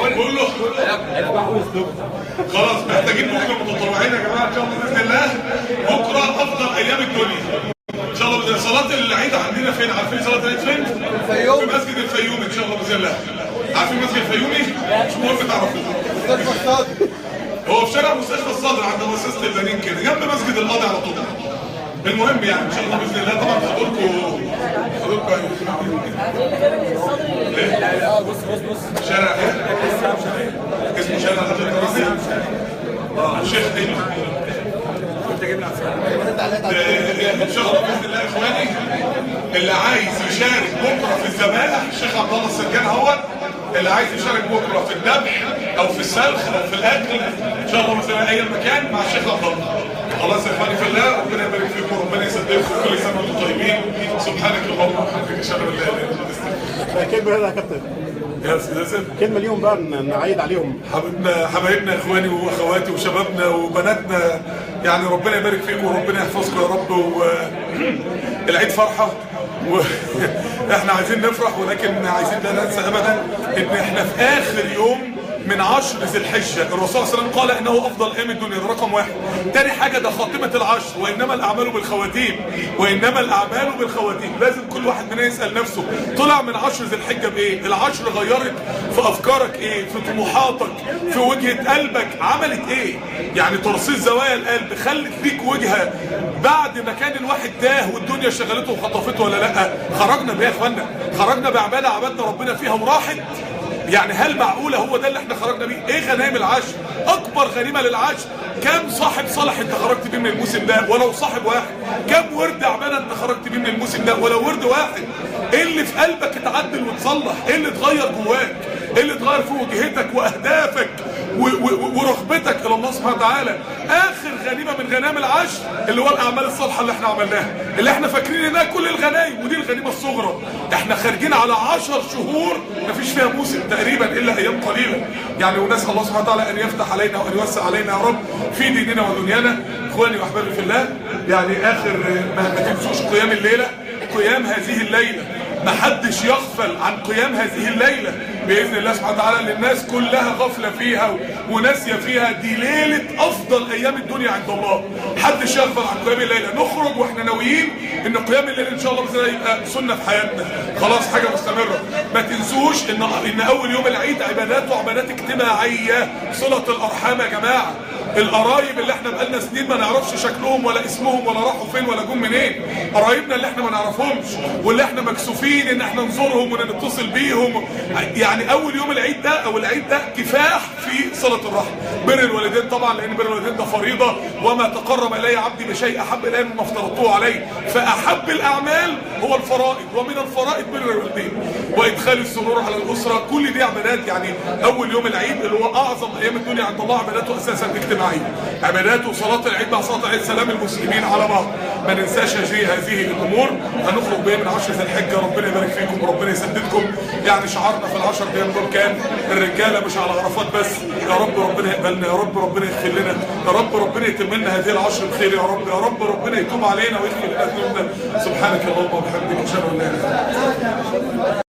بقول له خلاص محتاجين بكره متطوعين يا جماعه ان شاء الله باذن الله بكره افضل ايام الدنيا ان شاء الله باذن الله صلاه العيد عندنا فين عارفين صلاه العيد فين؟ الفيوم. في مسجد الفيوم ان شاء الله باذن الله عارفين مسجد الفيومي؟ مش مهم تعرفوه مستشفى الصدر هو في شارع مستشفى الصدر عند مؤسسه البنين كده جنب مسجد القاضي على طول المهم يعني ان شاء الله باذن الله طبعا حضوركم حضوركم ليه؟ اه بص بص بص شارع ايه؟ اسمه شارع الحاج الرئيسي اه الشيخ ايمن انت علقت على آه، ان شاء الله باذن الله يا اخواني اللي عايز يشارك بكره في الذبائح الشيخ عبد الله السجان اهوت اللي عايز يشارك بكره في الذبح او في السلخ او في الاكل ان شاء الله مثلا اي مكان مع الشيخ عبد الله خلاص يا اخواني في الله ربنا يبارك فيكم ربنا يسددكم كل سنه وانتم طيبين سبحانك اللهم وبحمدك اشهد ان لا اله الا انت استغفرك كلمة هذا يا كابتن يا استاذ ياسر كلمة اليوم بقى ن- نعيد عليهم حبيبنا حبايبنا اخواني واخواتي وشبابنا وبناتنا يعني ربنا يبارك فيكم وربنا يحفظكم يا رب والعيد فرحه واحنا عايزين نفرح ولكن عايزين لا ننسى ابدا ان احنا في اخر يوم من عشر ذي الحجه الرسول صلى الله عليه وسلم قال انه افضل ايام الدنيا ده رقم واحد تاني حاجه ده خاتمه العشر وانما الاعمال بالخواتيم وانما الاعمال بالخواتيم لازم كل واحد مننا يسال نفسه طلع من عشر ذي الحجه بايه العشر غيرت في افكارك ايه في طموحاتك في وجهه قلبك عملت ايه يعني ترصيص زوايا القلب خلت ليك وجهه بعد ما كان الواحد تاه والدنيا شغلته وخطفته ولا لا خرجنا بايه يا اخوانا خرجنا بعباده عبدنا ربنا فيها وراحت يعني هل معقوله هو ده اللي احنا خرجنا بيه ايه غنائم العشر اكبر غنيمه للعشر كم صاحب صالح انت خرجت بيه من الموسم ده ولو صاحب واحد كم ورد عباده انت خرجت بيه من الموسم ده ولو ورد واحد ايه اللي في قلبك اتعدل وتصلح ايه اللي اتغير جواك ايه اللي اتغير في وجهتك واهدافك و- و- ورغبتك الى الله سبحانه وتعالى اخر غنيمه من غنائم العشر اللي هو الاعمال الصالحه اللي احنا عملناها اللي احنا فاكرين انها كل الغنايم ودي الغنيمه الصغرى احنا خارجين على عشر شهور مفيش فيها موسم تقريبا الا ايام قليله يعني ونسال الله سبحانه وتعالى ان يفتح علينا وان يوسع علينا يا رب في ديننا ودنيانا اخواني واحبابي في الله يعني اخر ما, ما تنسوش قيام الليله قيام هذه الليله ما حدش يغفل عن قيام هذه الليلة بإذن الله سبحانه وتعالى اللي الناس كلها غفلة فيها و- وناسية فيها دي ليلة أفضل أيام الدنيا عند الله حدش يغفل عن قيام الليلة نخرج وإحنا ناويين إن قيام الليل إن شاء الله بإذن الله يبقى سنة في حياتنا خلاص حاجة مستمرة ما تنسوش إن إن أول يوم العيد عباداته عبادات اجتماعية صلة الأرحام يا جماعة القرايب اللي احنا بقالنا سنين ما نعرفش شكلهم ولا اسمهم ولا راحوا فين ولا جم منين قرايبنا اللي احنا ما نعرفهمش واللي احنا مكسوفين ان احنا نزورهم ونتصل بيهم يعني اول يوم العيد ده او العيد ده كفاح في صله الرحم بر الوالدين طبعا لان بر الوالدين ده فريضه وما تقرب الي عبدي بشيء احب الي مما افترضته عليه فاحب الاعمال هو الفرائض ومن الفرائض بر الوالدين وادخال السرور على الاسره كل دي عبادات يعني اول يوم العيد اللي هو اعظم ايام الدنيا عند الله عباداته اساسا اجتماعيه عباداته صلاه العيد مع صلاه العيد سلام المسلمين على بعض ما ننساش هذه هذه الامور هنخرج بيه من عشر ذي الحجه ربنا يبارك فيكم وربنا يسددكم يعني شعارنا في العشر ايام دول كان الرجاله مش على عرفات بس يا رب ربنا يقبلنا يا رب ربنا يغفر لنا يا رب ربنا يتم لنا هذه العشر بخير يا رب يا رب ربنا يتوب علينا ويغفر لنا ذنوبنا سبحانك اللهم وبحمدك اشهد ان لا اله الا انت